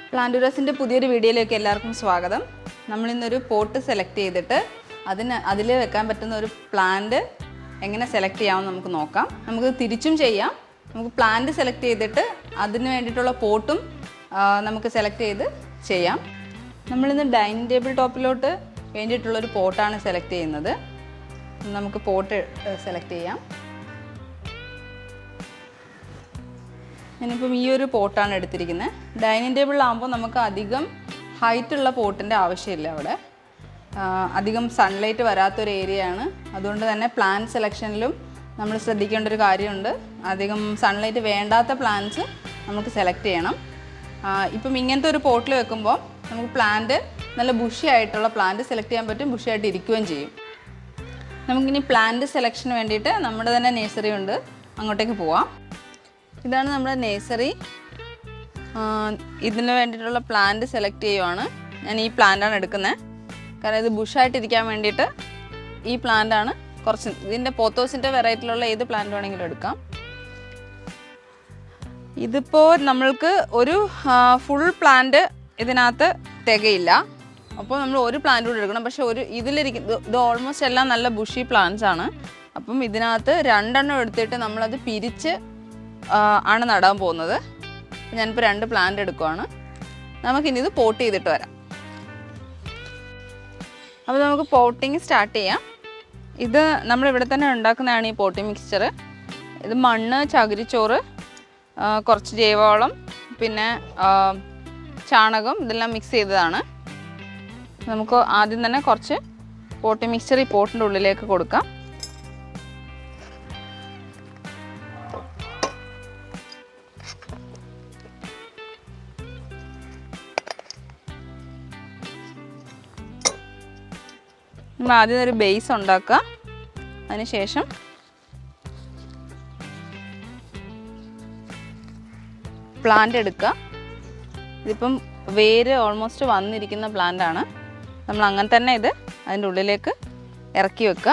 പ്ലാന്റുരസിൻ്റെ പുതിയൊരു വീഡിയോയിലേക്ക് എല്ലാവർക്കും സ്വാഗതം നമ്മളിന്നൊരു പോട്ട് സെലക്ട് ചെയ്തിട്ട് അതിന് അതിൽ വെക്കാൻ പറ്റുന്ന ഒരു പ്ലാന്റ് എങ്ങനെ സെലക്ട് ചെയ്യാമെന്ന് നമുക്ക് നോക്കാം നമുക്ക് തിരിച്ചും ചെയ്യാം നമുക്ക് പ്ലാന്റ് സെലക്ട് ചെയ്തിട്ട് അതിന് വേണ്ടിയിട്ടുള്ള പോട്ടും ആ, നമുക്ക് സെലക്ട് ചെയ്ത് ചെയ്യാം നമ്മളിന്ന് ഡൈനിങ് ടേബിൾ ടോപ്പിലോട്ട് വേണ്ടിയിട്ടുള്ളൊരു പോട്ടാണ് സെലക്ട് ചെയ്യുന്നത് നമുക്ക് പോട്ട് സെലക്ട് ചെയ്യാം ഞാനിപ്പം ഈ ഒരു പോട്ടാണ് എടുത്തിരിക്കുന്നത് ഡൈനിങ് ടേബിളിലാകുമ്പോൾ നമുക്ക് അധികം ഹൈറ്റുള്ള പോട്ടിൻ്റെ ആവശ്യമില്ല അവിടെ ആ, അധികം സൺലൈറ്റ് വരാത്തൊരു ഏരിയയാണ് അതുകൊണ്ട് തന്നെ പ്ലാൻ സെലക്ഷനിലും നമ്മൾ ശ്രദ്ധിക്കേണ്ട ഒരു കാര്യമുണ്ട് അധികം സൺലൈറ്റ് വേണ്ടാത്ത പ്ലാന്റ്സ് നമുക്ക് സെലക്ട് ചെയ്യണം ആ, ഇപ്പം ഇങ്ങനത്തെ ഒരു പോട്ടിൽ വെക്കുമ്പോൾ നമുക്ക് പ്ലാന്റ് നല്ല ബുഷി ആയിട്ടുള്ള പ്ലാന്റ് സെലക്ട് ചെയ്യാൻ പറ്റും ബുഷി ആയിട്ട് ഇരിക്കുകയും ചെയ്യും നമുക്കിനി പ്ലാന്റ് സെലക്ഷന് വേണ്ടിയിട്ട് നമ്മുടെ തന്നെ നേഴ്സറി ഉണ്ട് അങ്ങോട്ടേക്ക് പോവാം ഇതാണ് നമ്മുടെ നേഴ്സറി ഇതിന് വേണ്ടിയിട്ടുള്ള പ്ലാന്റ് സെലക്ട് ചെയ്യുവാണ് ഞാൻ ഈ പ്ലാന്റാണ് എടുക്കുന്നത് കാരണം ഇത് ബുഷായിട്ടിരിക്കാൻ വേണ്ടിയിട്ട് ഈ പ്ലാന്റാണ് കുറച്ച് ഇതിൻ്റെ പോത്തോസിൻ്റെ വെറൈറ്റിയിലുള്ള ഏത് പ്ലാന്റ് വേണമെങ്കിലും എടുക്കാം ഇതിപ്പോൾ നമ്മൾക്ക് ഒരു ഫുൾ പ്ലാന്റ് ഇതിനകത്ത് തികയില്ല അപ്പോൾ നമ്മൾ ഒരു പ്ലാന്റ് കൂടെ എടുക്കണം പക്ഷേ ഒരു ഇതിലിരിക്കുന്ന ഇത് ഓൾമോസ്റ്റ് എല്ലാം നല്ല ബുഷി പ്ലാന്റ്സ് ആണ് അപ്പം ഇതിനകത്ത് രണ്ടെണ്ണം എടുത്തിട്ട് നമ്മളത് പിരിച്ച് ആ, ആണ് നടാൻ പോകുന്നത് അപ്പം ഞാനിപ്പോൾ രണ്ട് പ്ലാന്റ് എടുക്കുവാണ് നമുക്കിനി ഇത് പോട്ട് ചെയ്തിട്ട് വരാം അപ്പോൾ നമുക്ക് പോട്ടിങ് സ്റ്റാർട്ട് ചെയ്യാം ഇത് നമ്മൾ ഇവിടെ തന്നെ ഉണ്ടാക്കുന്നതാണ് ഈ പോട്ടിംഗ് മിക്സ്ചർ ഇത് മണ്ണ് ചകിരിച്ചോറ് ആ, കുറച്ച് ജൈവവളം പിന്നെ ആ, ചാണകം ഇതെല്ലാം മിക്സ് ചെയ്തതാണ് നമുക്ക് ആദ്യം തന്നെ കുറച്ച് പോട്ടി മിക്സ്ചർ ഈ പോട്ടിൻ്റെ ഉള്ളിലേക്ക് കൊടുക്കാം നമ്മൾ ആദ്യം ഒരു ബേസ് ഉണ്ടാക്കുക അതിനുശേഷം പ്ലാന്റ് എടുക്കുക ഇതിപ്പം വേര് ഓൾമോസ്റ്റ് വന്നിരിക്കുന്ന പ്ലാന്റ് ആണ് നമ്മൾ അങ്ങനെ തന്നെ ഇത് അതിൻ്റെ ഉള്ളിലേക്ക് ഇറക്കി വെക്കുക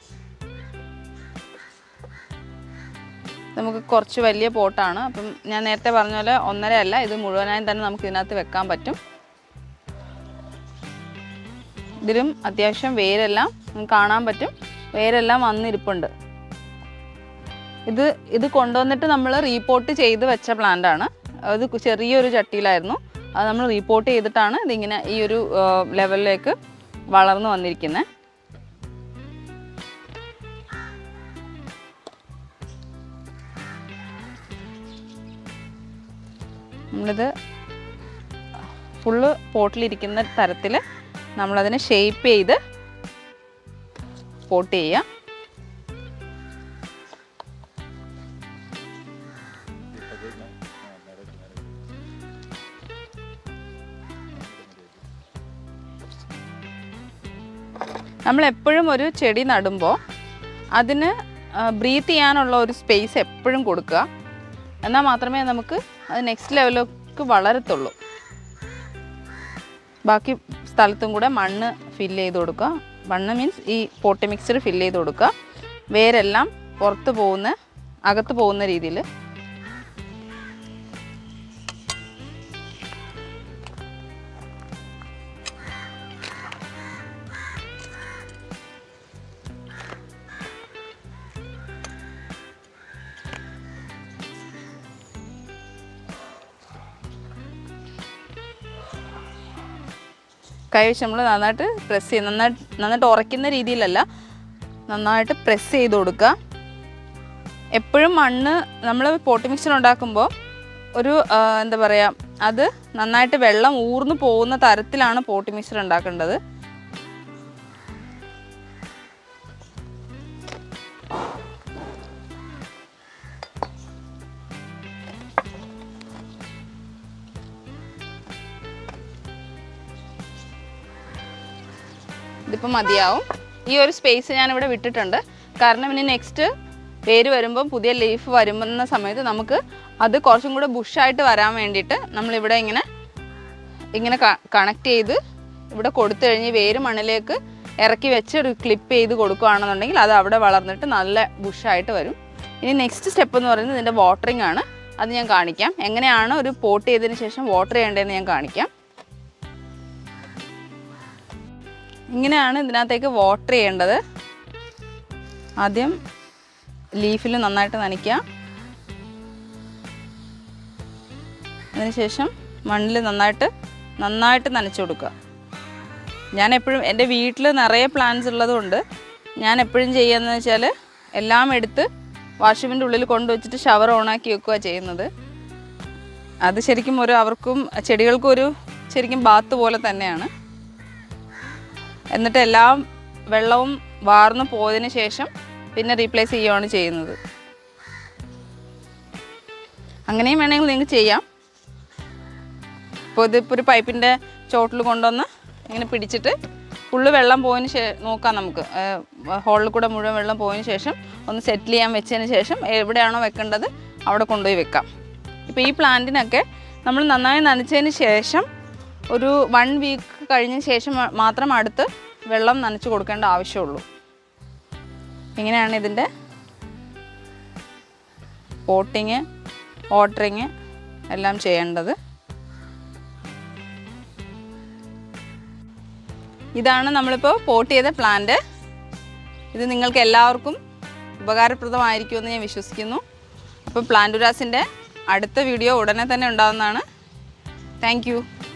നമുക്ക് കുറച്ച് വലിയ പോട്ടാണ് അപ്പം ഞാൻ നേരത്തെ പറഞ്ഞ പോലെ ഒന്നര അല്ല ഇത് മുഴുവനായും തന്നെ നമുക്ക് ഇതിനകത്ത് വെക്കാൻ പറ്റും ഇതിലും അത്യാവശ്യം വേരെല്ലാം നമുക്ക് കാണാൻ പറ്റും വേരെല്ലാം വന്നിരിപ്പുണ്ട് ഇത് ഇത് കൊണ്ടുവന്നിട്ട് നമ്മൾ റീപോർട്ട് ചെയ്ത് വെച്ച പ്ലാന്റ് ആണ് അത് കു- ചെറിയൊരു ചട്ടിയിലായിരുന്നു അത് നമ്മൾ റീപോർട്ട് ചെയ്തിട്ടാണ് ഇതിങ്ങനെ ഈ ഒരു ലെവലിലേക്ക് വളർന്നു വന്നിരിക്കുന്നത് നമ്മളിത് ഫുള്ള് പോട്ടിലിരിക്കുന്ന തരത്തിൽ നമ്മളതിനെ ഷേപ്പ് ചെയ്ത് പോട്ട് ചെയ്യാം നമ്മൾ എപ്പോഴും ഒരു ചെടി നടുമ്പോൾ അതിന് ബ്രീത്ത് ചെയ്യാനുള്ള ഒരു സ്പേസ് എപ്പോഴും കൊടുക്കുക എന്നാൽ മാത്രമേ നമുക്ക് അത് നെക്സ്റ്റ് ലെവലിലേക്ക് വളരത്തുള്ളൂ ബാക്കി സ്ഥലത്തും കൂടെ മണ്ണ് ഫില്ല് ചെയ്ത് കൊടുക്കുക മണ്ണ് മീൻസ് ഈ പോട്ടി മിക്സർ ഫില്ല് ചെയ്ത് കൊടുക്കുക വേരെല്ലാം പുറത്ത് പോകുന്ന അകത്ത് പോകുന്ന രീതിയിൽ കൈ വെച്ച് നമ്മൾ നന്നായിട്ട് പ്രസ് ചെയ്ത് നന്നായിട്ട് നന്നായിട്ട് ഉറയ്ക്കുന്ന രീതിയിലല്ല നന്നായിട്ട് പ്രസ് ചെയ്ത് കൊടുക്കുക എപ്പോഴും മണ്ണ് നമ്മൾ പോട്ടി മിക്സർ ഉണ്ടാക്കുമ്പോൾ ഒരു ആ, എന്താ പറയുക അത് നന്നായിട്ട് വെള്ളം ഊർന്നു പോകുന്ന തരത്തിലാണ് പോട്ടി മിക്സർ ഉണ്ടാക്കേണ്ടത് ഇതിപ്പോൾ മതിയാവും ഈ ഒരു സ്പേസ് ഞാനിവിടെ വിട്ടിട്ടുണ്ട് കാരണം ഇനി നെക്സ്റ്റ് വേര് വരുമ്പോൾ പുതിയ ലീഫ് വരുന്ന സമയത്ത് നമുക്ക് അത് കുറച്ചും കൂടെ ബുഷായിട്ട് വരാൻ വേണ്ടിയിട്ട് നമ്മളിവിടെ ഇങ്ങനെ ഇങ്ങനെ കണക്ട് ചെയ്ത് ഇവിടെ കൊടുത്തു കഴിഞ്ഞ് വേര് മണ്ണിലേക്ക് ഇറക്കി വെച്ച് ഒരു ക്ലിപ്പ് ചെയ്ത് കൊടുക്കുകയാണെന്നുണ്ടെങ്കിൽ അത് അവിടെ വളർന്നിട്ട് നല്ല ബുഷായിട്ട് വരും ഇനി നെക്സ്റ്റ് സ്റ്റെപ്പ് എന്ന് പറയുന്നത് ഇതിൻ്റെ വാട്ടറിംഗ് ആണ് അത് ഞാൻ കാണിക്കാം എങ്ങനെയാണ് ഒരു പോട്ട് ചെയ്തതിന് ശേഷം വാട്ടർ ചെയ്യേണ്ടതെന്ന് ഞാൻ കാണിക്കാം ഇങ്ങനെയാണ് ഇതിനകത്തേക്ക് വാട്ടർ ചെയ്യേണ്ടത് ആദ്യം ലീഫിൽ നന്നായിട്ട് നനയ്ക്കുക അതിനുശേഷം മണ്ണിൽ നന്നായിട്ട് നന്നായിട്ട് നനച്ചു കൊടുക്കുക ഞാൻ എപ്പോഴും എൻ്റെ വീട്ടിൽ നിറയെ പ്ലാന്റ്സ് ഉള്ളതുകൊണ്ട് ഞാൻ എപ്പോഴും ചെയ്യുന്നത് വെച്ചാൽ എല്ലാം എടുത്ത് വാഷ്റൂമിൻ്റെ ഉള്ളിൽ കൊണ്ടുവച്ചിട്ട് ഷവർ ഓണാക്കി വെക്കുക ചെയ്യുന്നത് അത് ശരിക്കും ഒരു അവർക്കും ചെടികൾക്കും ഒരു ശരിക്കും ബാത്ത് പോലെ തന്നെയാണ് എന്നിട്ട് എല്ലാം വെള്ളവും വാർന്നു പോയതിന് ശേഷം പിന്നെ റീപ്ലേസ് ചെയ്യുകയാണ് ചെയ്യുന്നത് അങ്ങനെയും വേണമെങ്കിൽ നിങ്ങൾക്ക് ചെയ്യാം ഇപ്പോൾ ഇതിപ്പോൾ ഒരു പൈപ്പിൻ്റെ ചോട്ടിൽ കൊണ്ടുവന്ന് ഇങ്ങനെ പിടിച്ചിട്ട് ഫുള്ള് വെള്ളം പോയതിന് ശേ നോക്കാം നമുക്ക് ഹോളിൽ കൂടെ മുഴുവൻ വെള്ളം പോയതിന് ശേഷം ഒന്ന് സെറ്റിൽ ചെയ്യാൻ വെച്ചതിന് ശേഷം എവിടെയാണോ വെക്കേണ്ടത് അവിടെ കൊണ്ടുപോയി വെക്കാം ഇപ്പോൾ ഈ പ്ലാന്റിനൊക്കെ നമ്മൾ നന്നായി നനച്ചതിന് ശേഷം ഒരു വൺ വീക്ക് കഴിഞ്ഞ ശേഷം മാ- മാത്രം അടുത്ത് വെള്ളം നനച്ച് കൊടുക്കേണ്ട ആവശ്യമുള്ളൂ ഇങ്ങനെയാണ് ഇതിൻ്റെ പോട്ടിങ് വാട്ടറിങ് എല്ലാം ചെയ്യേണ്ടത് ഇതാണ് നമ്മളിപ്പോൾ പോട്ട് ചെയ്ത പ്ലാന്റ് ഇത് നിങ്ങൾക്ക് എല്ലാവർക്കും ഉപകാരപ്രദമായിരിക്കുമെന്ന് ഞാൻ വിശ്വസിക്കുന്നു അപ്പോൾ പ്ലാന്റുരാസിൻ്റെ അടുത്ത വീഡിയോ ഉടനെ തന്നെ ഉണ്ടാകുന്നതാണ് താങ്ക്